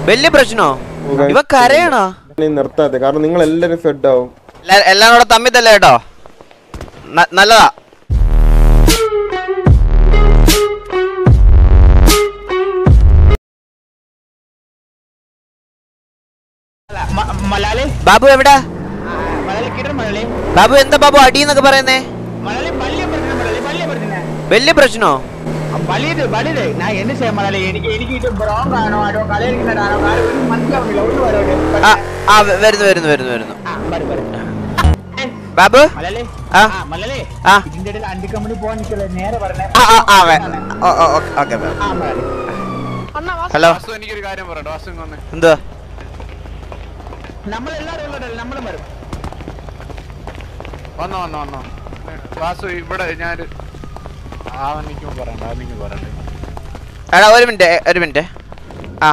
വലിയ പ്രശ്നോ ഇവ കരയണോ നീ നിർത്താതെ കാരണം നിങ്ങൾ എല്ലാരും ഫെഡ് ആവും എല്ലാ- എല്ലാം കൂടെ തമ്മിൽ തല്ലേ കേട്ടോ ന- നല്ലതാ മ- മലയാളി ബാബു എവിടാ ആ, മലയാളി കിട്ടണം മലയാളി ബാബു എന്താ ബാബു അടി എന്നൊക്കെ പറയുന്നേ മലയാളി വലിയ പ്രശ്നം മലയാളി വലിയ പ്രശ്നം വലിയ പ്രശ്നോ വലിയത് വലിയത് ഞാൻ എന്ത് ചെയ്യാം മലയാളി എനിക്ക് എനിക്ക് ഇത് ബ്രോങ് ആണോ അതോ കളിയിരിക്കുന്നതാണോ കാര്യം ഒന്നും മനസ്സിലാവുന്നില്ല ഒന്ന് വരോട് ആ ആ വ- വരുന്നു വരുന്നു വരുന്നു വരുന്നു ആ വരും വരും ബാബു മലയാളി ആ. ആ മലയാളി ആ. ഇതിന്റെ ഇടയിൽ അണ്ടി കമ്പനി പോകാൻ നിൽക്കല്ലേ നേരെ പറഞ്ഞേ ആ ആ ആ വേ- ഓ ഓ ഓ, ഓക്കെ ബാബു. ആ മലയാളി ഹലോ വാസു എനിക്കൊരു കാര്യം പറയട്ടെ വാസു ഇങ്ങ് വന്നേ എന്തുവാ നമ്മളെല്ലാരും ഉള്ളതല്ലേ നമ്മളും വരും വന്നോ വന്നോ വന്നോ വാസു ഇവിടെ ഞാനൊരു ആവനിക്കും പറയണ്ട ആവനിക്കും പറയണ്ട എടാ ഒരു മിനിറ്റ് ഒരു മിനിറ്റ് ആ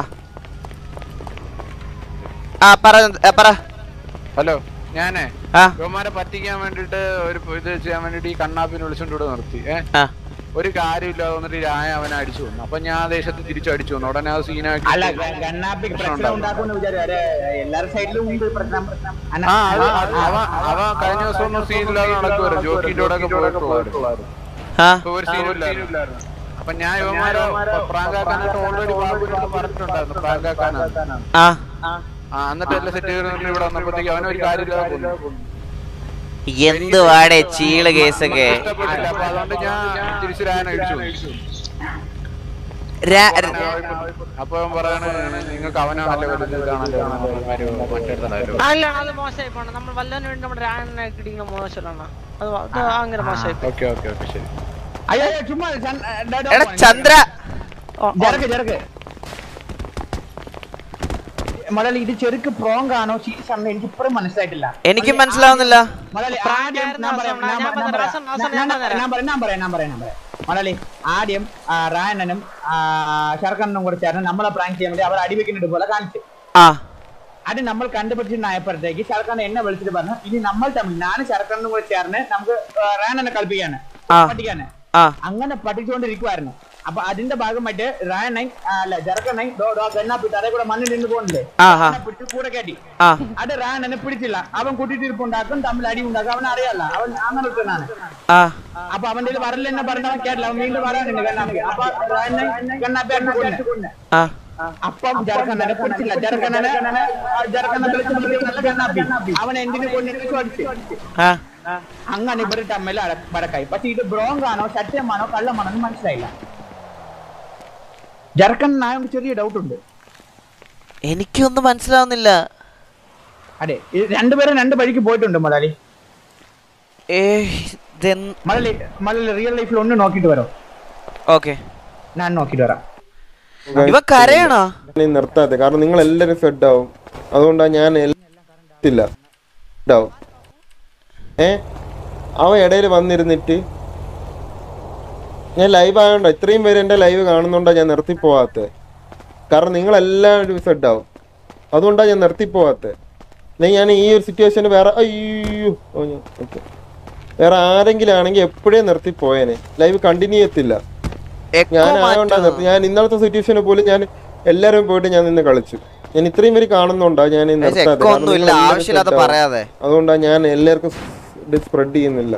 ആ പറ ഏ, പറ ഹലോ ഞാനേ ആ യുവമാരെ പറ്റിക്കാൻ വേണ്ടിട്ട് ഒരു ഇത് ചെയ്യാൻ വേണ്ടിട്ട് ഈ കണ്ണാപ്പിനെ വിളിച്ചോണ്ട് ഇവിടെ നിർത്തി ഏ ആ ഒരു കാര്യമില്ലാതെ വന്നിട്ട് രായ അവനെ അടിച്ചു വന്നു അപ്പൊ ഞാൻ ദേശത്ത് തിരിച്ചു അടിച്ചു വന്നു ഉടനെ അത് സീനാക്കി അല്ല ഗണ്ണാപ്പിക്ക് പ്രശ്നം ഉണ്ടാക്കുമെന്ന് വിചാരിച്ചു എല്ലാവരുടെ സൈഡിലും ഉണ്ട് പ്രശ്നം പ്രശ്നം അന്ന- ആ അത് അത് അവ അവ കഴിഞ്ഞ ദിവസം ഒന്നും സീനില്ലാതെ നടക്കുവായിരുന്നു ജോക്കിന്റെ കൂടെ ഒക്കെ പോയിട്ടുള്ളായിരുന്നു ആ ഇപ്പൊ ഒരു സീനില്ലായിരുന്നു അപ്പൊ ഞാൻ യുവമാരെ പ്രാങ്കാക്കാനായിട്ട് ഓൾറെഡി ബാബുവിനോട് പറഞ്ഞിട്ടുണ്ടായിരുന്നു പ്രാങ്കാക്കാനാണ് ആ ആ എന്നിട്ട് എല്ലാം സെറ്റ് ചെയ്തിട്ട് ഇവിടെ വന്നപ്പോഴത്തേക്ക് അവനൊരു കാര്യമില്ലാതെ കൊന്നു. എന്ത് വാടേ ചീള് കേസൊക്കെ ഇഷ്ടപ്പെട്ടില്ല അപ്പൊ അതുകൊണ്ട് ഞാൻ തിരിച്ചു രായനെ അടിച്ചു രാ- ര- അപ്പൊ അവൻ പറയാണ് നിങ്ങൾക്ക് അവനാണല്ലോ വലുത് ഇതാണല്ലോ മറ്റേടത്താണല്ലോ അല്ല അത് മോശമായി പോണം നമ്മൾ വല്ലതിനു വേണ്ടി നമ്മുടെ രായനെ കിടിക്കുന്ന മോശമാണ് അത് വ- അത് അങ്ങനെ മോശമായി പോയി. ഓക്കെ ഓക്കെ ഓക്കെ ശരി അയ്യോ അയ്യോ, ചുമ്മാ ചന്ദ്- ഡാ, ഡാ, എടാ ഡാ, ചന്ദ്ര ഓ, ഓ. ജറക്ക് ജറക്ക് മലയാളി ഇത് ചെറുക്ക് പ്രോങ് ആണോ സീരിയസ് ആണോ എനിക്ക് ഇപ്പോഴും മനസ്സിലായിട്ടില്ല എനിക്ക് മനസ്സിലാവുന്നില്ല മലയാളി പ്രാങ്ക് ആദ്യം ആയിരുന്നു ഞാൻ പറയാം, അവസാനം. ഞാൻ ഞാൻ പറയാം, പറഞ്ഞ ഞാൻ അവസാനം, അവസാനം പറയാം, ഞാൻ ഞാൻ പറഞ്ഞുതരാം. പറയാം, ഞാൻ പറയാം, ഞാൻ പറയാം, ഞാൻ പറയാം. മലയാളി ആദ്യം ആ, റായണ്ണനും ഷർക്കണ്ണനും കൂടെ ചേർന്ന് നമ്മളെ പ്രാങ്ക് ചെയ്യാൻ വേണ്ടി അവർ അടിവെക്കുന്നുണ്ട് പോലെ കാണിച്ചു ആ അത് നമ്മൾ കണ്ടുപിടിച്ചിട്ടായപ്പോഴത്തേക്ക് ഷർക്കണ്ണൻ എന്നെ വിളിച്ചിട്ട് പറഞ്ഞു ഇനി നമ്മൾ തമ്മിൽ ഞാനും ഷർക്കണ്ണനും കൂടെ ചേർന്ന് നമുക്ക് റായണ്ണനെ കളിപ്പിക്കാണ് ആ. പഠിക്കാന് ആ അങ്ങനെ പഠിച്ചുകൊണ്ടിരിക്കുവായിരുന്നു അപ്പൊ അതിന്റെ ഭാഗമായിട്ട് റായണ്ണൻ ആ, അല്ല ജറക്കണ്ണൻ ഗണ്ണാപ്പിട്ട് അതേ കൂടെ മണ്ണിൽ നിന്ന് പോകുന്നില്ലേ ആ ആ അവനെ പിടിച്ച് കൂടെ കയറ്റി ആ അത് റായണ്ണനെ പിടിച്ചില്ല അവൻ കുട്ടിട്ടിരിപ്പുണ്ടാക്കും തമ്മിൽ അടി ഉണ്ടാക്കും അവൻ അറിയാല്ല അവൻ അങ്ങനെ ഇട്ടനാണ് ആ അപ്പൊ അവന്റെ വരൽ എന്നെ പറഞ്ഞവൻ കേട്ടില്ല അവൻ വീണ്ടും പറയാനുണ്ട് കണ്ണാപ്പി അപ്പൊ റായണ്ണൻ കണ്ണാപ്പി അടിച്ച് കൊന്നു. ആ അപ്പം ജറക്കണ്ണനെ പിടിച്ചില്ല ജറക്കണ്ണനെ ജറക്കണ്ണ വിളിച്ച് വിളിച്ച് കണ്ണാപ്പി അവൻ എന്തിനു കൊണ്ടിട്ട് അടിച്ചു ആ അങ്ങനെ ഇവർ തമ്മിൽ അട- വടക്കായി പക്ഷെ ഇത് ബ്രോങ് ആണോ സത്യമാണോ കള്ളമാണോ എന്ന് മനസ്സിലായില്ല ജർക്കണ്ണായോണ്ട് ചെറിയ ഡൗട്ട് ഉണ്ട് എനിക്കൊന്നും മനസ്സിലാവുന്നില്ല അതെ ഇത് രണ്ടുപേരും രണ്ട് വഴിക്ക് പോയിട്ടുണ്ട് മലയാളി ഏ ഇതെന്ത് മലയാളി മലയാളി റിയൽ ലൈഫിൽ ഒന്ന് നോക്കിയിട്ട് വരോ ഓക്കെ ഞാൻ നോക്കിയിട്ട് വരാം ഇവ കരയണോ നീ നിർത്താതെ കാരണം നിങ്ങൾ എല്ലാരും ഫെഡ് ആവും അതുകൊണ്ടാണ് ഞാൻ ഇല്ല ആവും ഏ അവൻ ഇടയിൽ വന്നിരുന്നിട്ട് ഞാൻ ലൈവ് ആയോണ്ടോ ഇത്രയും പേര് എൻ്റെ ലൈവ് കാണുന്നുണ്ടോ ഞാൻ നിർത്തി പോവാത്തത് കാരണം നിങ്ങളെല്ലാവരും ഫെഡ് ആവും അതുകൊണ്ടാണ് ഞാൻ നിർത്തി പോവാത്തത് അല്ലെങ്കിൽ ഞാൻ ഈ ഒരു സിറ്റുവേഷന് വേറെ അയ്യോ ഓ ഞാൻ ഓക്കെ വേറെ ആരെങ്കിലും ആണെങ്കിൽ എപ്പോഴേ നിർത്തി പോയേനെ ലൈവ് കണ്ടിന്യൂ ചെയ്യത്തില്ല എക്കോ ഞാൻ ആയോണ്ടാ മാറ്റുന്നു. നിർത്തി ഞാൻ ഇന്നലത്തെ സിറ്റുവേഷനിൽ പോലും ഞാൻ എല്ലാവരും പോയിട്ട് ഞാൻ നിന്ന് കളിച്ചു ഞാൻ ഇത്രയും പേര് കാണുന്നുണ്ടോ ഞാൻ ഈ ഏച്ചി, നിർത്താതെ എക്കോ കാരണം ഒന്നും ഇല്ല നിങ്ങൾ എല്ലാവരും ആവശ്യമില്ലാത്ത set ആവും. പറയാതെ അതുകൊണ്ടാണ് ഞാൻ എല്ലാവർക്കും ഇത് സ്പ്രെഡ് ചെയ്യുന്നില്ല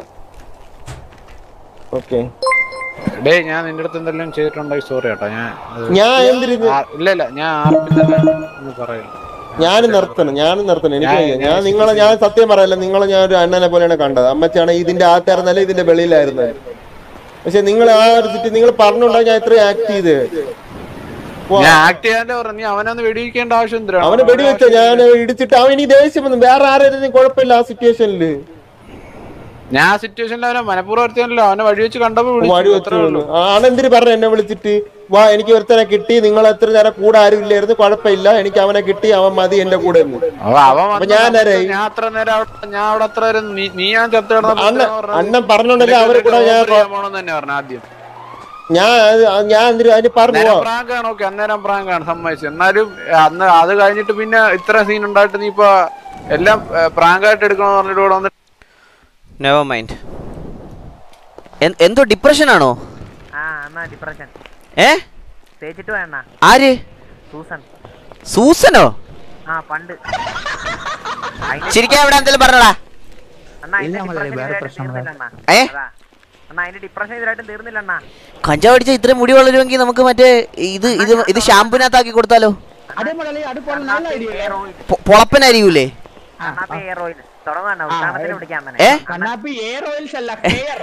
ഓക്കെ ഡേ ഞാൻ നിന്റെ അടുത്ത് എന്തെല്ലാം ചെയ്തിട്ടുണ്ടെങ്കിൽ സോറി കേട്ടോ ഞാൻ അത് ഞാൻ എന്തിനു ആ- ഇല്ല ഇല്ല ഞാൻ ആർക്കും തന്നെ ഒന്ന് പറയാം ഞാൻ നിർത്തണം ഞാൻ നിർത്തണം എനിക്ക് വയ്യ. ഞാൻ നിങ്ങളെ ഞാൻ സത്യം പറയല്ല നിങ്ങളെ ഞാൻ ഒരു അണ്ണനെ പോലെയാണ് കണ്ടത് അമ്മച്ചാണ് ഇതിന്റെ അകത്തായിരുന്നല്ല ഇതിന്റെ വെളിയിലായിരുന്നു പക്ഷെ നിങ്ങൾ ആ ഒരു സിറ്റി നിങ്ങൾ പറഞ്ഞുണ്ടോ ഞാൻ ഇത്രയും ആക്ട് ചെയ്ത് വാ. ഞാൻ ആക്ട് ചെയ്യാൻ്റെ പറഞ്ഞു നീ അവനൊന്ന് വെടിവെക്കേണ്ട ആവശ്യം എന്തിനാണ് അവന് വെടിവെച്ച ഞാൻ ഇടിച്ചിട്ട് അവൻ ഇനി ദേഷ്യം വന്നു വേറെ ആരും കുഴപ്പമില്ല ആ സിറ്റുവേഷനില് ഞാൻ ആ സിറ്റുവേഷനിൽ അവനെ മനഃപൂർവ്വം വരുത്തിയല്ലോ അവനെ വഴി വെച്ച് കണ്ടപ്പോൾ വഴി വിളിച്ചു വെച്ചു അത്രേ ഉള്ളൂ ആണെന്തിരി പറഞ്ഞു എന്നെ വിളിച്ചിട്ട് വാ എനിക്ക് ഒരുത്തനെ കിട്ടി നിങ്ങൾ എത്ര നേരം കൂടെ ആരും ഇല്ലായിരുന്നു കുഴപ്പമില്ല എനിക്ക് അവനെ കിട്ടി അവൻ മതി എന്റെ കൂടെ എന്ന്. അവ അവൻ അപ്പൊ വന്ന് ഞാൻ നമുക്ക് ആരായി? ഞാൻ അത്ര നേരം അവിടെ ഞാൻ അവിടെ അത്ര നേരം നീ നീ ഞാൻ ചത്ത് കിടന്നപ്പോ അണ്ണൻ എന്തിനാ പറഞ്ഞത്? അണ്ണൻ പറഞ്ഞോണ്ടല്ലേ അവരെ കൂടെ ഞാൻ ഓഫർ ചെയ്യാൻ പോണെന്ന് തന്നെ പറഞ്ഞു ആദ്യം ഞാൻ അത് ഞാൻ എന്തിരി അതിന് പറഞ്ഞു നേരം പോവാ പ്രാങ്ക് ആണ് ഓക്കെ അന്നേരം പ്രാങ്ക് ആണ് സമ്മതിച്ചു എന്നാലും അന്ന് അത് കഴിഞ്ഞിട്ട് പിന്നെ ഇത്ര സീൻ ഉണ്ടായിട്ട് നീ ഇപ്പൊ എല്ലാം പ്രാങ്ക് ആയിട്ട് എടുക്കണമെന്ന് പറഞ്ഞിട്ട് ഇവിടെ വന്നിട്ട് നെവർ മൈൻഡ് എന്തോ ഡിപ്രഷൻ ആണോ ആ എന്നാ ഡിപ്രഷൻ ഏ തേച്ചിട്ട് വേണ ആര് സൂസൻ സൂസനോ ആ പണ്ട് ശരിക്കും എവിടെ എന്തെങ്കിലും പറഞ്ഞോടാ അണ്ണാ ഇല്ല, അതിന്റെ മലയാളി, ഡിപ്രഷൻ വേറെ ഇതുവരായിട്ടും പ്രശ്നം തീർന്നില്ല അണ്ണാ. ഏ അതാ. അണ്ണാ അതിന്റെ ഡിപ്രഷൻ ഇതുവരായിട്ടും തീർന്നില്ല അണ്ണാ കഞ്ചാവ് അടിച്ച ഇത്രയും മുടി വളരുമെങ്കിൽ നമുക്ക് മറ്റേ ഇത് ഇത് ഇത് ഷാമ്പുനകത്താക്കി കൊടുത്താലോ അതേ മുതലാളി അത് പോലെ നല്ല ഐഡിയ എയർ ഓയിൽ പൊ- പൊളപ്പനായിരിക്കൂലേ കണ്ണാപ്പി എയർ ഓയിൽ തുടങ്ങാണ് ആ, ഉദ്ഘാടനത്തിന് ഏ. പിടിക്കാൻ തന്നെ ഏ കണ്ണാപ്പി എയർ ഓയിൽസ് അല്ല ഹെയർ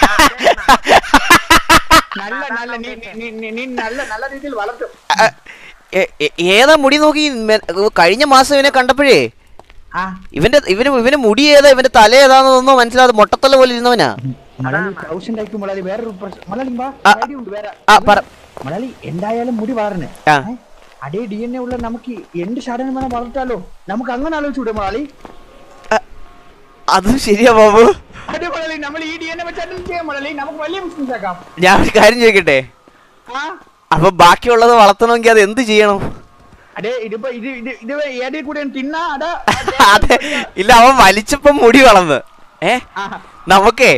നല്ല നല്ല നീ നീ- നീ- നീ നല്ല നല്ല രീതിയിൽ വളർത്തും എ- എ- എ- ഏതാ മുടി നോക്കി മെ- കഴിഞ്ഞ മാസം ഇവനെ കണ്ടപ്പോഴേ ആ ഇവന്റെ ഇവന് ഇവന് മുടി ഏതാ ഇവന്റെ തല ഏതാണെന്നൊന്നും മനസ്സിലാതെ മൊട്ടത്തല പോലെ ഇരുന്നവനാ മലയാളി തൗസൻഡ് ആയിരിക്കും മലയാളി വേറൊരു പ്രശ്നം മലയാളി വാ ആ, idea ഉണ്ട് വേറെ ആ പറ മലയാളി എന്തായാലും മുടി വളരണേ ആ. ഏ? അതേ ഡി എൻ എ ഉള്ള നമുക്ക് എന്ത് ഷാടനം വേണം വളർത്താലോ നമുക്ക് അങ്ങനെ ആലോചിച്ചൂടെ മലയാളി അതും ശരിയാ ബാബു അതെ മലയാളി നമ്മൾ ഈ ഡി എൻ എ വെച്ച് അറ്റൻഡ് ചെയ്യാം മലയാളി നമുക്ക് വലിയ ബിസിനസ് ആക്കാം ഞാൻ ഒരു കാര്യം ചോദിക്കട്ടെ ആ അപ്പൊ ബാക്കിയുള്ളത് വളർത്തണമെങ്കിൽ അത് എന്ത് ചെയ്യണം അതെ ഇതിപ്പോ ഇത് ഇത് ഇത് ഏടെ കൂടെ തിന്നാ അതാ അതെ ഇല്ല അവൻ വലിച്ചപ്പം മുടി വളർന്ന് ഏ ആ. നമുക്കേ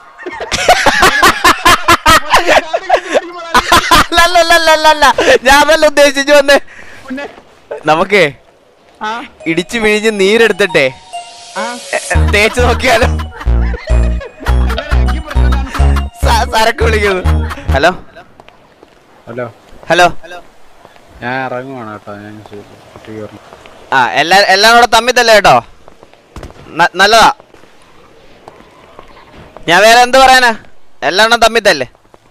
അല്ല അല്ല അല്ല അല്ല അല്ല ഞാൻ അതല്ല ഉദ്ദേശിച്ചു വന്ന് പിന്നെ നമുക്കേ ആ ഇടിച്ചു പിഴിഞ്ഞ് നീരെടുത്തിട്ടെ ആ എ, എ, തേച്ച് നോക്കിയാലോ എനിക്ക് പ്രശ്നം എന്താണ്? സ- സരക്ക് വിളിക്കുന്നു ഹലോ ഹലോ ഹലോ ഞാൻ ഇറങ്ങുവാണ് കേട്ടോ ഞാൻ വീട്ടിൽ കയറണം ആ എല്ലാ എല്ലാം കൂടെ തമ്മിൽ തല്ലേ കേട്ടോ ന- നല്ലതാ ഞാൻ വേറെ എന്ത് പറയാനാ എല്ലാം കൂടെ തമ്മിൽ തല്ലേ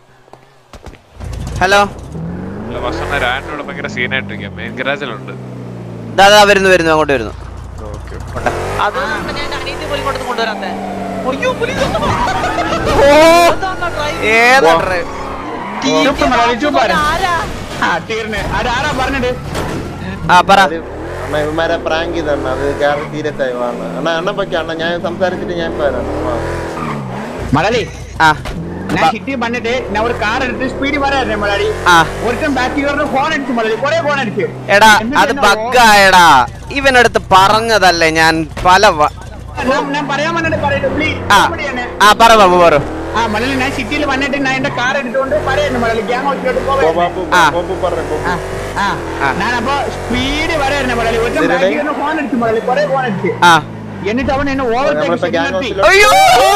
ഹലോ അല്ല ഭക്ഷണം രാനോട് ഭയങ്കര സീനായിട്ടിരിക്കാം മെയിൻ ഗരാജിലുണ്ട് ദാ ദാ വരുന്നു വരുന്നു അങ്ങോട്ട് വരുന്നു ഓക്കെ അത് ഞാൻ എന്റെ അനിയത്തി പോലും കൊണ്ടു കൊണ്ടുവരാത്തെ അയ്യോ പുലി കൊന്നു. ഓ അതാണോ drive? ഏതാ ഡ്രൈവ് ചുപ്പ് മലയാളി ചുപ്പാര് ആരാ ആ തീർന്ന് അതാരാ പറഞ്ഞത് ആ പറ അണ്ണ ഇവന്മാരെ പ്രാങ്ക് ചെയ്തണ്ണ അത് കാരണം സീരിയസ് ആയി വാണ് അണ്ണ അണ്ണ പൊക്കെ അണ്ണ ഞാൻ സംസാരിച്ചിട്ട് ഞാൻ ഇപ്പൊ വരാം വാ. മലയാളി ആ ഞാൻ സിറ്റി பண்ணிட்டு ഞാൻ ഒരു കാർ എടുത്ത് സ്പീഡ് പറയാറുണ്ട് മലയാളി ആ ഒരുത്തൻ ബാക്കി കയറുന്ന ഫോൺ അടിച്ചു മലയാളി കുറെ ഫോൺ അടിച്ചു എടാ എന്നിട്ട് അത് എന്നെ ബഗ്ഗായടാ ഇവനടുത്ത് പറഞ്ഞതല്ലേ ഞാൻ പല വ- ഞാൻ- ഞാൻ പറയാൻ വന്നിട്ട് പറയട്ടെ പ്ലീസ് ആ ആ പറ ബാബു പറ ആ മലയാളി ഞാൻ സിറ്റിയിൽ വന്നിട്ട് ഞാൻ എന്റെ കാർ എടുത്തുകൊണ്ട് പറയുന്നു മലയാളി ഗ്യാങ് വെച്ചിട്ട് പോ, പോവാ ബാപ്പു, ആ. ബാപ്പു പറഞ്ഞേ, ബാപ്പു. ആ ആ. ഞാനപ്പോ സ്പീഡ് പറയായിരുന്നു മലയാളി ഒരുത്തൻ ശരി, ബാക്കി ഡേ. കയറുന്ന ഫോൺ അടിച്ചു മലയാളി കുറെ ഫോൺ അടിച്ചു ആ എന്നിട്ട് അവൻ എന്നെ നമ്മളിപ്പോ ഓവർ gang നിർത്തി house-ല് അയ്യോ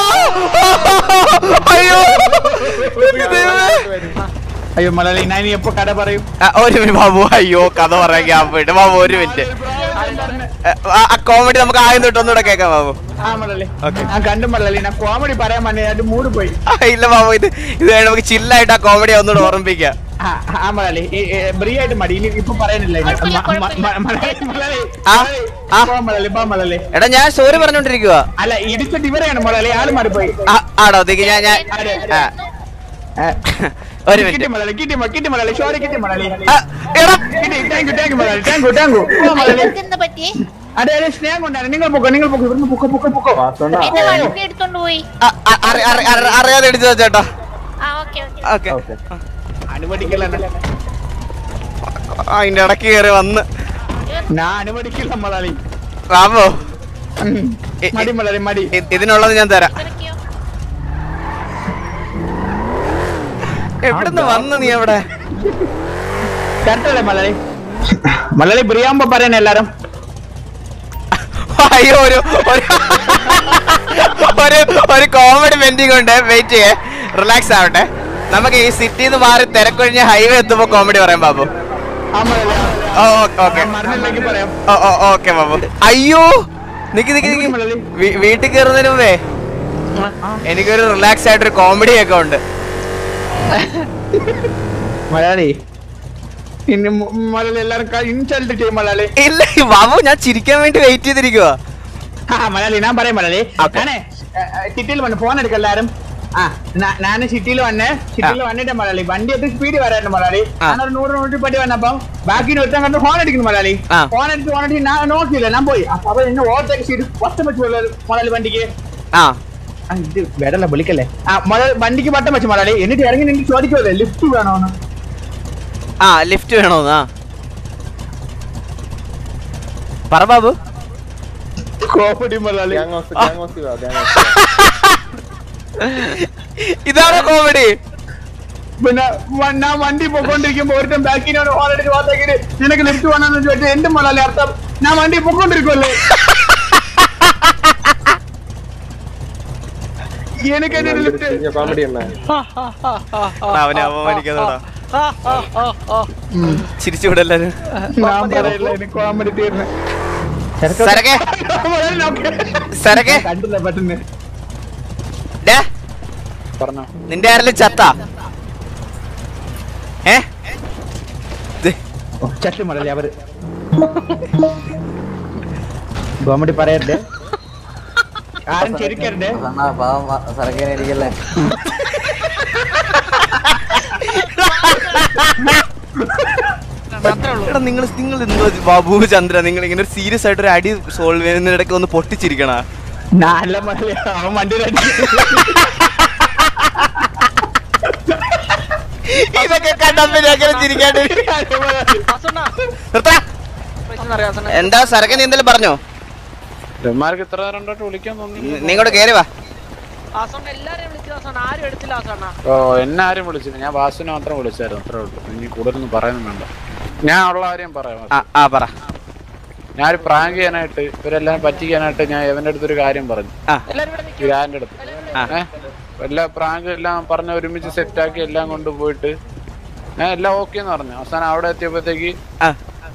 അയ്യോ ദൈവമേ. അയ്യോ മലയാളി ഞാൻ ഇനി എപ്പോ കഥ പറയും ആ, ഒരു മിനിറ്റ് ബാബു അയ്യോ കഥ പറയാൻ ഗ്യാപ്പ് ഇട്ട് ബാബു ഒരു മിനിറ്റ് ഏ, ആ- ആ കോമഡി നമുക്ക് ആദ്യം തൊട്ട് ഒന്നുകൂടെ കേൾക്കാം ബാബു ആ മലയാളി ഞാൻ കണ്ടു മലയാളി ഞാൻ കോമഡി പറയാൻ വന്നേ അത് മൂട് പോയി ആ, ഇല്ല ബാബു ഇത് ഇത് വേണം നമുക്ക് ചില്ലായിട്ട് ആ കോമഡി ഒന്നുകൂടെ ഓർമ്മിപ്പിക്കാം ആ, ആ മലയാളി ബ്രീ ആയിട്ട് മതി ഇനി ഇപ്പൊ പറയാനില്ല ഇനി. കുഴപ്പമില്ല, മ- മ- മ- മലയാളി മലയാളി ആ, മലയാളി, ആ. പോ മലയാളി പോ മലയാളി എടാ ഞാൻ സ്റ്റോറി പറഞ്ഞോണ്ടിരിക്കുക അല്ല ഇടിച്ചിട്ട് ഇവരെയാണ് മലയാളി ആള് മാറിപ്പോയി ആടോ ദിക്ക് ഞാൻ ഞാൻ അതെ. ആ, ആ. ഒരു കിട്ടി മിനിറ്റ് മലയാളി കിട്ടി മ- കിട്ടി മലയാളി സോറി കിട്ടി മലയാളി ആ, എടാ കിട്ടി thank you thank you Malayali thank you thank you പോ മലയാളി എന്താ പറ്റി അതെ അതെ സ്നേഹം കൊണ്ടാണ് നിങ്ങൾ പൊക്കോ നിങ്ങൾ പൊക്കോ ഇവിടുന്ന് പൊക്കോ പൊക്കോ പൊക്കോ എന്നെ വണ്ടി എടുത്തോണ്ട് പോയി ആ, ആ, അറി- അറി- അറി- അറിയാതെ ഇടിച്ചു ചേട്ടാ ആ ഓക്കെ ഓക്കെ ഓക്കെ അനുവദിക്കില്ല അതിന്റെ ഇടയ്ക്ക് കയറി വന്ന് ഞാൻ അനുവദിക്കില്ല മലയാളി ബാബു ഉം. മടി മലയാളി മടി ഇ- ഇതിനുള്ളത് ഞാൻ തരാം ഇറക്കിയോ എവിടുന്ന് വന്ന് നീ അവിടെ കറക്റ്റല്ലേ മലയാളി മലയാളി ബ്രിയാമ്പോ പറയാൻ എല്ലാരും അയ്യോ ഒരു ഒരു- ഒരു ഒരു കോമഡി പെൻഡിങ് ഉണ്ട് വെയിറ്റ് ചെയ്യേ റിലാക്സ് ആവട്ടെ നമുക്ക് ഈ സിറ്റിന്ന് മാറി തിരക്കൊഴിഞ്ഞ ഹൈവേ എത്തുമ്പോ കോമഡി പറയാം ബാബു ആ മലയാളി ഓ ഓക്കെ മറന്നില്ലെങ്കിൽ പറയാം ഓ ഓ ഓക്കെ ബാബു അയ്യോ നിക്ക് നിക്ക് നിക്ക് മലയാളി. വീ- വീട്ടിൽ കയറുന്നതിന് മുമ്പേ എനിക്കൊരു റിലാക്സ് ആയിട്ടൊരു കോമഡി ഒക്കെ ഉണ്ട് മലയാളി ഇനി മ- മലയാളി എല്ലാരും ഇൻസൾട്ട് ചെയ്യും മലയാളി ഇല്ല ബാബു ഞാൻ ചിരിക്കാൻ വേണ്ടി വെയിറ്റ് ചെയ്തിരിക്കുക ആ മലയാളി ഞാൻ പറയാം മലയാളി ഞാനേ സിറ്റിയിൽ വന്ന് ഫോൺ എടുക്ക എല്ലാരും ആ ഞാൻ സിറ്റിയിൽ വന്ന് സിറ്റിയിൽ വന്നിട്ട് മലയാളി വണ്ടി എത്തി സ്പീഡ് വരാറുണ്ട് മലയാളി ആ. ഞാനൊരു നൂറ് നൂറ്റി പറ്റി വന്നപ്പം ബാക്കി ഒരുത്തൻ കണ്ട് ഫോൺ അടിക്കുന്നു മലയാളി ആ. ഫോൺ അടിച്ച് ഫോൺ അടിച്ച് ഞാൻ നോക്കിയില്ല ഞാൻ പോയി അപ്പൊ അവൻ എന്നെ ഓവർടേക്ക് ചെയ്ത് വട്ടം വെച്ച് മലയാളി മലയാളി വണ്ടിക്ക് ആ ആ, ഇത് വേടല്ല വിളിക്കല്ലേ ആ മലയാളി വണ്ടിക്ക് വട്ടം വെച്ച് മലയാളി എന്നിട്ട് ഇറങ്ങി നിന്ന് ചോദിക്കുമല്ലേ ലിഫ്റ്റ് വേണോന്ന് ആ ലിഫ്റ്റ് വേണോന്ന് ആ പറ Babu comedy Malayali Gang house, gang house വാ, gang house വാ. ഇതാണോ കോമഡി പിന്നെ വ- ഞാൻ വണ്ടി പൊക്കോണ്ടിരിക്കുമ്പോ ഒരുത്തൻ ബാക്കിനോട് ഓൾറെഡി ഭാഗത്തേക്ക് നിനക്ക് ലിഫ്റ്റ് വേണമെന്ന് ചോദിച്ചാൽ എന്റെ മുളല്ലേ അർത്ഥം ഞാൻ വണ്ടി പൊക്കോണ്ടിരിക്കുമല്ലേ എനിക്ക് എന്റെ ലിഫ്റ്റ് കോമഡി എണ്ണ അവനെ അപമാനിക്കാതോടാ ചിരിച്ചുകൂടെ എല്ലാരും ഞാൻ പറയില്ല എനിക്ക് കോമഡി തീർന്ന് സരക്കെ സരക്കെ കണ്ടില്ല പെട്ടെന്ന് ഡാ, പറഞ്ഞോ നിന്റെ ആരെല്ലാം ചത്ത ഏ ദേ, ചട്ടി മുടലി അവര് കോമഡി പറയരുത് ആരും ചിരിക്കരുത് എടാ നിങ്ങൾ നിങ്ങൾ എന്തോ ബാബു ചന്ദ്ര നിങ്ങൾ ഇങ്ങനെ ഒരു സീരിയസ് ആയിട്ട് ഒരു അടി സോൾവ് ചെയ്യുന്നതിനിടയ്ക്ക് ഒന്ന് പൊട്ടിച്ചിരിക്കണ നല്ല മുടലി അവൻ വണ്ടി ഇതൊക്കെ കണ്ടപ്പോ ഞാൻ ഇങ്ങനെ ചിരിക്കാണ്ട് ആസണ്ണ നിർത്താ. പൈസ അറിയാം ആസണ്ണ എന്താ സരക്കെ നീ എന്തെങ്കിലും പറഞ്ഞോ ഇവന്മാർക്ക് ഇത്ര നേരം ഉണ്ടായിട്ട് വിളിക്കാൻ തോന്നി നീ ഇങ്ങോട്ട് കേറി വാ ആസണ്ണ എല്ലാരെയും വിളിച്ചു ആസണ്ണ ആരും എടുത്തില്ല ആസണ്ണ ഓ എന്നെ ആരും വിളിച്ചില്ല ഞാൻ വാസുവിനെ മാത്രം വിളിച്ചായിരുന്നു അത്രേ ഉള്ളൂ ഇനി കൂടുതലൊന്നും പറയാനും വേണ്ട ഞാൻ ഉള്ള കാര്യം പറയാം ആ ആ പറ ഞാനൊരു പ്രാങ്ക് ചെയ്യാനായിട്ട് ഇവരെല്ലാം പറ്റിക്കാനായിട്ട് ഞാൻ ഇവന്റെ അടുത്തൊരു കാര്യം പറഞ്ഞു ആ എല്ലാരും ഇവിടെ നിൽക്കും ഗ്രാൻഡ് അടുത്ത് ഏഹ് എല്ലാ പ്രാങ്ക് എല്ലാം പറഞ്ഞ് ഒരുമിച്ച് സെറ്റാക്കി എല്ലാം കൊണ്ടുപോയിട്ട് ഞാൻ എല്ലാം ഓക്കെ എന്ന് പറഞ്ഞു അവസാനം അവിടെ എത്തിയപ്പോഴത്തേക്ക് ആ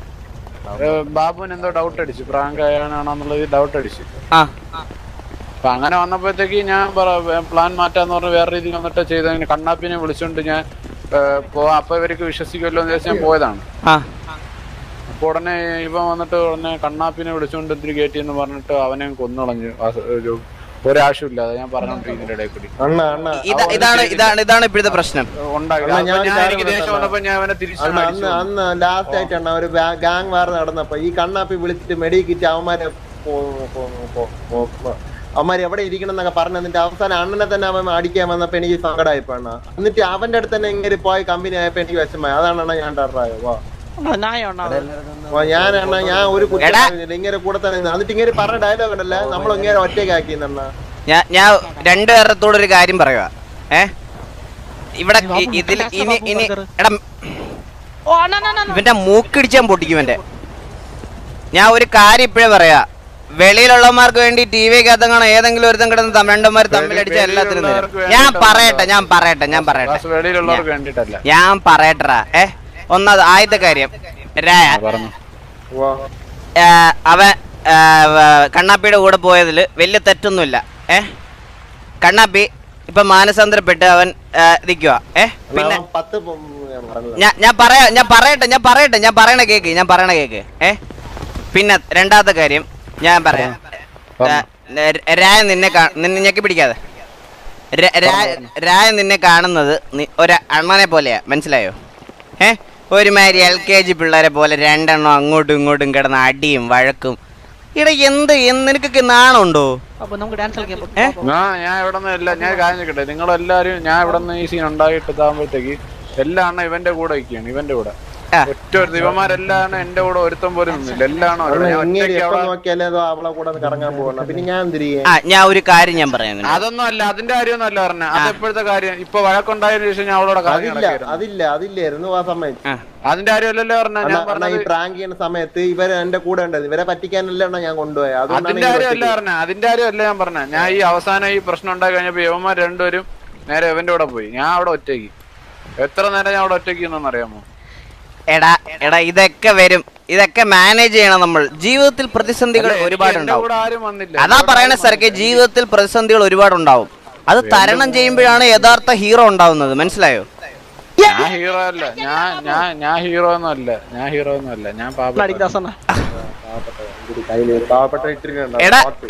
ഏഹ് ബാബുവിന് എന്തോ ഡൗട്ട് അടിച്ചു പ്രാങ്ക് ആണെന്നുള്ളത് ഡൗട്ട് അടിച്ചു ആ അപ്പൊ അങ്ങനെ വന്നപ്പോഴത്തേക്ക് ഞാൻ പ്ലാൻ മാറ്റാന്ന് പറഞ്ഞ് വേറെ രീതിയിൽ വന്നിട്ട് ചെയ്ത ഇങ്ങനെ കണ്ണാപ്പിനെ വിളിച്ചോണ്ട് ഞാൻ ഏഹ്, പോവാ അപ്പൊ ഇവർക്ക് വിശ്വസിക്കുമല്ലോ എന്ന് വെച്ചാൽ ഞാൻ പോയതാണ് ആ അപ്പൊ ഉടനെ ഇവൻ വന്നിട്ട് ഉടനെ കണ്ണാപ്പിനെ വിളിച്ചോണ്ട് ഇത്തിരി കയറ്റി എന്ന് പറഞ്ഞിട്ട് അവനെ കൊന്നുകളഞ്ഞു വാസ- ഒരു ഒരാവശ്യമില്ലാതെ ഞാൻ പറഞ്ഞോണ്ടിരിക്കുന്നതിന്റെ ഇടയിൽ കൂടി അണ്ണ അണ്ണ ഇത- ഇതാണ് ഇതാണ് ഇതാണ് ഇപ്പോഴത്തെ പ്രശ്നം ഉണ്ടായി അണ്ണാ, ഞാൻ അപ്പൊ ഞാൻ ഒരു എനിക്ക് കാര്യം ദേഷ്യം വന്നപ്പോ ഞാൻ അവനെ തിരിച്ചു അന്ന് അന്ന് അന്ന് ലാസ്റ്റ് ആയിട്ട് അണ്ണ ഒരു ഗാങ് വാർ നടന്നപ്പോ ഈ കണ്ണാപ്പി വിളിച്ചിട്ട് മെഡി കിറ്റ് അവന്മാരെ പോ- പോ- പോ- പോ- പോ- അവന്മാര് എവിടെ ഇരിക്കണം എന്നൊക്കെ പറഞ്ഞു എന്നിട്ട് അവസാനം അണ്ണനെ തന്നെ അവൻ അടിക്കാൻ വന്നപ്പോ എനിക്ക് സങ്കടമായിപ്പോ അണ്ണ എന്നിട്ട് അവന്റെ അടുത്ത് തന്നെ ഇങ്ങനെ പോയി കമ്പനി ആയപ്പോ എനിക്ക് വിഷമമായി അതാണ് അണ്ണ ഞാൻ ടെററായോ വാ ന്യായം വാ, ഞാൻ അണ്ണ ഞാൻ ഒരു കുറ്റം എടാ. പറഞ്ഞില്ല. ഇങ്ങനെ കൂടെ തന്നെ നിന്ന്. എന്നിട്ട് ഇങ്ങനെ പറഞ്ഞ ഡയലോഗ് ഉണ്ടല്ലേ നമ്മൾ ഇങ്ങനെ ഒറ്റയ്ക്കാക്കി അണ്ണ ഞാൻ ഞാൻ രണ്ടുപേരത്തോട് ഒരു കാര്യം പറയുക ഏ ഇവിടെ ഇ- ഇതിൽ ഇനി ഇനി എടാ ഓ അണ്ണാ അണ്ണാ, അണ്ണാ ഇവന്റെ മൂക്കിടിച്ചാൻ പൊട്ടിക്കും ഇവന്റെ ഞാൻ ഒരു കാര്യം ഇപ്പോഴേ പറയാ വെളിയിലുള്ളവന്മാർക്ക് വേണ്ടി ടി വിക്കകത്ത് കാണാൻ ഏതെങ്കിലും ഒരുത്തം കിടന്ന് തമിഴന്മാർ തമ്മിലടിച്ച എല്ലാത്തിനും തരും ഞാൻ പറയട്ടെ ഞാൻ പറയട്ടെ ഞാൻ പറയട്ടെ വെളിയിലുള്ളവർക്ക് വേണ്ടിട്ടല്ല ഞാൻ പറയട്ടറാ ഏ ഒന്നത് ആദ്യത്തെ കാര്യം രായ പറഞ്ഞു വാ ആ, അവൻ ആ, വ- കണ്ണാപ്പിയുടെ കൂടെ പോയതിൽ വലിയ തെറ്റൊന്നുമില്ല ഏ കണ്ണാപ്പി ഇപ്പൊ മാനസാന്തരപ്പെട്ട് അവൻ നിൽക്കുക ഏ അണ്ണാ, പിന്നെ അവൻ പത്ത് പൊ- ഞാൻ പറഞ്ഞില്ല. ഞാൻ ഞാൻ പറയാ ഞാൻ പറയട്ടെ ഞാൻ പറയട്ടെ ഞാൻ പറയണ കേക്ക് ഞാൻ പറയണ കേക്ക് ഏ പിന്നെ രണ്ടാമത്തെ കാര്യം ഞാൻ പറയാം പറഞ്ഞോ. ആ, ര- രായ നിന്നെ കാ- നിന്നെ ഞെക്കി പിടിക്കാതെ ര- രായ- രായ നിന്നെ കാണുന്നത് നി- ഒരു അണ്ണനെ പോലെയാ മനസ്സിലായോ ഏ ഒരുമാതിരി എൽ കെ ജി പിള്ളേരെ പോലെ രണ്ടെണ്ണം അങ്ങോട്ടും ഇങ്ങോട്ടും കിടന്ന് അടിയും വഴക്കും ഇവിടെ എന്ത് എന്ത് നിനക്കൊക്കെ നാണുണ്ടോ അപ്പൊ നമുക്ക് ഡാൻസ് കളിക്കാൻ ഏ? ഞാൻ ഞാൻ ഇവിടെ നിന്ന് എല്ലാം ഞാൻ കാര്യം നിൽക്കട്ടെ നിങ്ങളെല്ലാരും ഞാൻ ഇവിടെ നിന്ന് ഈ സീൻ ഉണ്ടായിട്ട് ഇതാകുമ്പോഴത്തേക്ക് എല്ലാ അണ്ണ ഇവന്റെ കൂടെ നിൽക്കുകയാണ് ഇവന്റെ കൂടെ ആ. ഒറ്റ ഒരു ഇവന്മാരെല്ലാം എന്റെ കൂടെ ഒരുത്തം പോലും നിന്നില്ല എല്ലാം അണ്ണാ, ഞാൻ ഇങ്ങനെ ഒറ്റയ്ക്ക് എപ്പോ അവിടെ നോക്കിയാലേ അതോ അവളെ കൂടെ ഒന്ന് കറങ്ങാൻ പോകണം പിന്നെ ഞാൻ എന്തിരിക്കേ ആ ഞാൻ ഒരു കാര്യം ഞാൻ പറയാം നിന്നോട്. അതൊന്നും അല്ല അതിന്റെ കാര്യമൊന്നും അല്ല പറഞ്ഞ അത് എപ്പോഴത്തെ കാര്യം ഇപ്പൊ വഴക്കുണ്ടായതിനു ശേഷം ഞാൻ അവളോട് കറങ്ങി അതില്ല നടക്കുകയായിരുന്നു. അതില്ല അതില്ലായിരുന്നു ആ സമയത്ത് ആ അതിന്റെ കാര്യമല്ലല്ലോ പറഞ്ഞ അണ്ണാ, ഞാൻ അണ്ണാ, ഈ പറഞ്ഞത് പ്രാങ്ക് ചെയ്യുന്ന സമയത്ത് ഇവര് എന്റെ കൂടെ ഉണ്ടത് ഇവരെ പറ്റിക്കാനല്ല അണ്ണാ ഞാൻ കൊണ്ടുപോയത് അതുകൊണ്ടാണ് അതിന്റെ ഇവര് കാര്യമല്ല ഒറ്റയ്ക്ക്. പറഞ്ഞ അതിന്റെ കാര്യമല്ല ഞാൻ പറഞ്ഞ ഞാൻ ഈ അവസാനം ഈ പ്രശ്നം ഉണ്ടായി കഴിഞ്ഞപ്പോ യവന്മാർ രണ്ടുപേരും നേരെ ഇവന്റെ കൂടെ പോയി ഞാൻ അവിടെ ഒറ്റയ്ക്ക് എത്ര നേരം ഞാൻ അവിടെ ഒറ്റയ്ക്ക് നിന്നെന്ന് അറിയാമോ എടാ എടാ ഇതൊക്കെ വരും ഇതൊക്കെ മാനേജ് ചെയ്യണം നമ്മൾ ജീവിതത്തിൽ പ്രതിസന്ധികൾ അല്ല, എനിക്ക് ഒരുപാട് എന്റെ ഉണ്ടാവും കൂടെ ആരും വന്നില്ല അതാ പറയണ സർക്കെ ജീവിതത്തിൽ പ്രതിസന്ധികൾ ഒരുപാട് ഉണ്ടാവും അത് തരണം ചെയ്യുമ്പോഴാണ് യഥാർത്ഥ ഹീറോ ഉണ്ടാവുന്നത് മനസ്സിലായോ ഞാൻ ഹീറോ അല്ല ഞാൻ ഞാൻ ഞാൻ ഹീറോ ഒന്നും അല്ല ഞാൻ ഹീറോ ഒന്നും അല്ല ഞാൻ പാപ അടിക്കാസണ്ണ ഒരു കയ്യില് ഒരു പാവപ്പെട്ട ഇട്ടിരിക്കണ്ട എടാ. കോട്ട്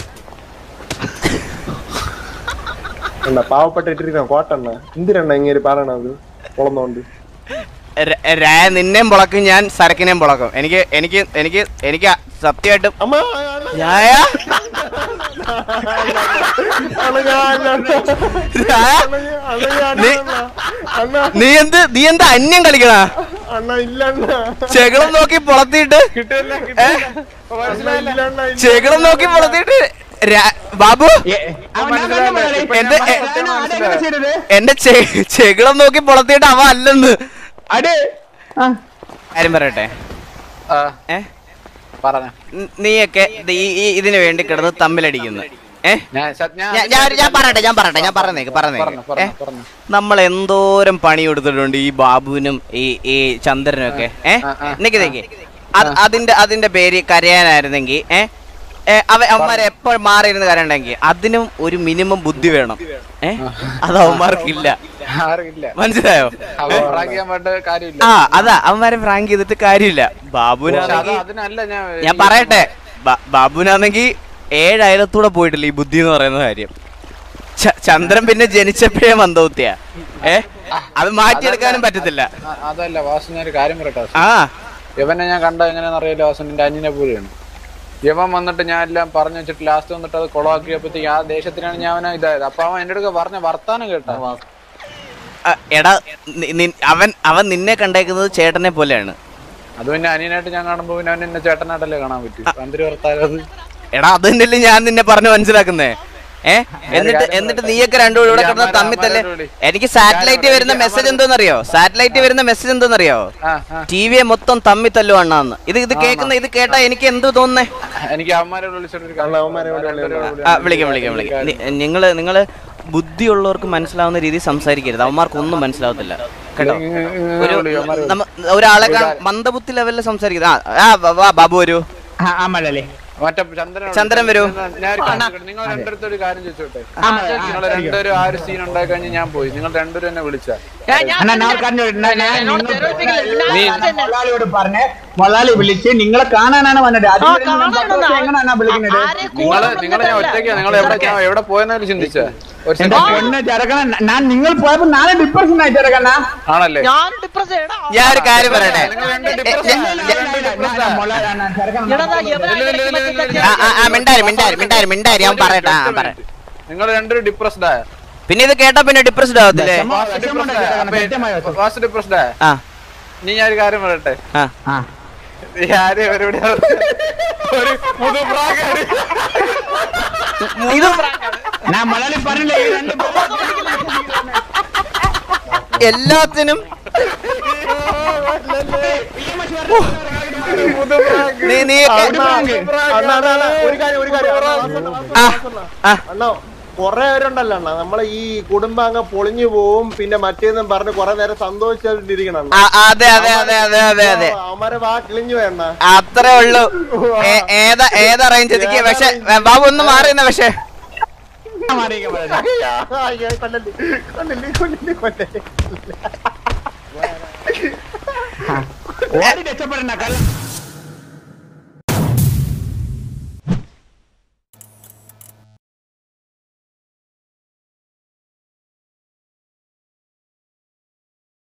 അണ്ണാ, പാവപ്പെട്ട ഇട്ടിരിക്കണ കോട്ടെണ്ണ എന്തിനണ്ണ ഇങ്ങനെ പറയണത് പൊളന്നോണ്ട് ര- രായ നിന്നെയും പൊളക്കും ഞാൻ സരക്കിനെയും പൊളക്കും എനിക്ക് എനിക്ക് എനിക്ക് എനിക്ക് സത്യമായിട്ടും അമ്മ അണ്ണാ, രായ അണ്ണാ, ഞാൻ അണ്ണാ. രായ, അണ്ണാ, അണ്ണാ, ഞാൻ നീ- അണ്ണാ. അണ്ണാ നീ എന്ത് നീ എന്ത് അന്യം കളിക്കണ അണ്ണാ ഇല്ല അണ്ണാ ചെകിളം നോക്കി പൊളത്തിയിട്ട് കിട്ടില്ല ഏ? അണ്ണാ, ഇല്ല അണ്ണാ ഇല്ല ചെകിളം നോക്കി പൊളത്തിയിട്ട് രാ- ബാബു ഏ, അവൻ ഞാൻ കണ്ട മുതലാളി. എന്റെ- ഞാൻ ആരെങ്ങനെ ചെയ്തത്? എന്റെ ചെ- ചെകിളം നോക്കി പൊളത്തിയിട്ട് അവ അല്ലെന്ന് അടേ ആ കാര്യം പറയട്ടെ ആ, ഏ പറഞ്ഞ ന- നീയൊക്കെ ഇത് ഈ ഈ- ഇതിനു വേണ്ടി കിടന്ന് തമ്മിലടിക്കുന്നു ഏ ഞാൻ സത്- ഞാൻ ഞാൻ- ഞാൻ ഞാൻ പറയട്ടെ ഞാൻ പറയട്ടെ ഞാൻ പറഞ്ഞേക്ക് പറഞ്ഞു പറഞ്ഞേക്ക് ഏ പറഞ്ഞു പറഞ്ഞു നമ്മൾ എന്തോരം പണി കൊടുത്തിട്ടുണ്ട് ഈ ബാബുവിനും ഈ ഈ ചന്ദ്രനും ഒക്കെ ഏ ആ, ആ, നിക്ക് നിക്ക് അത് അതിന്റെ അതിന്റെ പേര് കരയാനായിരുന്നെങ്കിൽ ഏ ഏ, അവ അവന്മാരെ എപ്പോൾ മാറിയിരുന്ന് കരയണ്ടെങ്കിൽ അതിനും ഒരു മിനിമം ബുദ്ധി വേണം ഏ അത് അവന്മാർക്കില്ല ആരുമില്ല മനസ്സിലായോ അവൻ പ്രാഗിയാൻ വേണ്ട കാര്യമില്ല ആ അതാ അവന്മാരെ ഫ്രാങ്ക് ചെയ്തിട്ട് കാര്യമില്ല പക്ഷെ അത് ബാബുവിനാണെങ്കിൽ അതിനല്ല ഞാൻ ഞാൻ പറയട്ടെ ബ- ബാബുവിനാണെങ്കിൽ ഏഴ് അയലത്തൂടെ പോയിട്ടില്ല ഈ ബുദ്ധി എന്ന് പറയുന്ന കാര്യം ച- ചന്ദ്രൻ പിന്നെ ജനിച്ചപ്പോഴേ മന്ദൗത്യ ഏ അത് മാറ്റിയെടുക്കാനും പറ്റത്തില്ല ആ, അതല്ല വാസു ഞാൻ ഒരു കാര്യം പറയട്ടെ വാസു. ആ ഇവനെ ഞാൻ കണ്ട എങ്ങനെയാണെന്ന് അറിയില്ല വാസു എന്റെ അനിയനെ പോലെയാണ് ഇവൻ വന്നിട്ട് ഞാൻ എല്ലാം പറഞ്ഞു വെച്ചിട്ട് ലാസ്റ്റ് വന്നിട്ട് അത് കൊളാക്കിയപ്പോഴത്തേക്ക് ആ ദേശത്തിനാണ് ഞാൻ അവനെ ഇതായത് അപ്പൊ അവൻ എന്റെ അടുക്ക പറഞ്ഞ വർത്താനം കേട്ടാ ആ, എടാ നി- നി- അവൻ അവൻ നിന്നെ കണ്ടേക്കുന്നത് ചേട്ടനെ പോലെയാണ് അത് പിന്നെ അനിയനായിട്ട് ഞാൻ കാണുമ്പോ പിന്നെ അവൻ എന്നെ ചേട്ടനായിട്ടല്ലേ കാണാൻ പറ്റും എന്തൊരു വർത്താനം അത് എടാ അത് തന്നെയല്ലേ ഞാൻ നിന്നെ പറഞ്ഞ് മനസ്സിലാക്കുന്നേ ഏ എന്നിട്ട് എന്നിട്ട് നീയൊക്കെ രണ്ടുകൂടെ ഇവിടെ കിടന്ന് തമ്മിൽ തന്നെ എനിക്ക് സാറ്റലൈറ്റ് വരുന്ന മെസ്സേജ് എന്തോന്നറിയോ സാറ്റലൈറ്റ് വരുന്ന മെസ്സേജ് എന്തോന്നറിയോ ആ ആ ടി വിയെ മൊത്തം തമ്മി തല്ലു അണ്ണാന്ന് ഇത് ഇത് കേൾക്കുന്ന ഇത് കേട്ടാ എനിക്ക് എന്ത് തോന്നുന്നേ എനിക്ക് അവന്മാരെ വിളിച്ചിട്ട് ഒരു അല്ല, അവന്മാരെ ഇവിടെ വിളിക്കണം. ആ വിളിക്കാം വിളിക്കാം വിളിക്കാം നി- നിങ്ങള് നിങ്ങള് ബുദ്ധിയുള്ളവർക്ക് മനസ്സിലാവുന്ന രീതിയിൽ സംസാരിക്കരുത് അവന്മാർക്കൊന്നും മനസ്സിലാവത്തില്ല കേട്ടോ ഒരു നമ്മ- ഒരാളെ കാ- മന്ദബുദ്ധി ലെവലിൽ സംസാരിക്കുന്നത് ആ, ആ വാ, വാ ബാബു വരൂ ആ ആ മുതലാളി മറ്റേ ചന്ദ്രൻ ചന്ദ്രൻ വരൂ. ഞാൻ ഒരു കാര്യം ചോദിക്കട്ടെ? നിങ്ങൾ രണ്ടിടത്ത് ഒരു കാര്യം ചോദിച്ചോട്ടെ നിങ്ങൾ രണ്ടുപേരും ആ ഒരു സീൻ ഉണ്ടായി കഴിഞ്ഞ് ഞാൻ പോയി നിങ്ങൾ രണ്ടുപേരും എന്നെ വിളിച്ചാ അണ്ണാ ഞാൻ പറഞ്ഞു ഞാൻ- ഞാൻ എന്നോട് നിങ്ങൾ- തെറിപ്പിക്കല്ലേ? ഞാൻ ഞാൻ തന്നെ. മൊലാളിയോട് പറഞ്ഞ് മൊലാളി വിളിച്ച് നിങ്ങളെ കാണാനാണ് വന്നത് അത് ആ, വരെ നിങ്ങൾ കാണാനാണ്. പത്ത് ദിവസം എങ്ങനെയാണ് വിളിക്കുന്നത് ആരെ കൂടെ നിങ്ങള് നിങ്ങളെ ഞാൻ പറഞ്ഞതല്ല. ഒറ്റയ്ക്കാ നിങ്ങൾ എവിടെ ഞാൻ എവിടെ പോയെന്നാലും ചിന്തിച്ചാ ഒരു എന്റെ സെക്കൻഡ് പൊണ്ണ് ചെറുക്കണ ഞാൻ നിങ്ങൾ പോയപ്പോ നാളെ ഡിപ്രഷൻ ആയി ചെറുക്കണ ആണല്ലേ ഞാൻ ഡിപ്രസ് എടാ ഞാൻ ഒരു കാര്യം പറയട്ടെ നിങ്ങൾ രണ്ട് എ- difference എ- ആണ്. എ- എടാ ദാ എവനാ ഇടയ്ക്ക് മറ്റേ തെറ്റ് ആ, ആ, ആ, മിണ്ടാരി മിണ്ടാരി മിണ്ടാരി മിണ്ടാരി ഞാൻ പറയട്ടെ ആ പറയട്ടെ നിങ്ങൾ രണ്ടുപേരും ഡിപ്രസ്ഡ് ആയ പിന്നെ ഇത് കേട്ടാ പിന്നെ ഡിപ്രസ്ഡ് ആവത്തില്ലേ വാസ്റ്റ് ഡിപ്രസ്ഡ് ആയ ആ നീ ഞാൻ ഒരു കാര്യം പറയട്ടെ ആ ഞാന് ഇവരോട് ഒരു പുതുപ്രാകാരി ഇത് ഞാൻ മലയാളി പറഞ്ഞില്ലേ ഈ രണ്ട് എല്ലാത്തിനും നീ നീ അണ്ണാ, അണ്ണാ, അണ്ണാ, അണ്ണാ, ഒരു കാര്യം ഒരു കാര്യം അണ്ണാ, വാസണ്ണ, വാസണ്ണ, ആ, വാസണ്ണ. ആ. അണ്ണാ കൊറേ പേരുണ്ടല്ലോ അണ്ണാ നമ്മളെ ഈ കുടുംബാംഗ പൊളിഞ്ഞു പോവും പിന്നെ മറ്റേന്നും പറഞ്ഞ് കൊറേ നേരം സന്തോഷിച്ചിരിക്കണം അണ്ണാ. ആ, അതെ അതെ അതെ അതെ അതെ അതെ അവന്മാരെ വാ കിളിഞ്ഞു വേണ്ട അത്രേ ഉള്ളൂ ഏ- ഏതാ ഏതാ റേഞ്ച് എത്തിക്കുക പക്ഷെ ബാബു ഒന്ന് മാറിയുന്ന പക്ഷെ കൊല്ലല്ലേ കൊല്ലല്ലേ കൊല്ലല്ലേ കൊല്ലല്ലേ ഓടി രക്ഷപ്പെടണ്ട കള്ള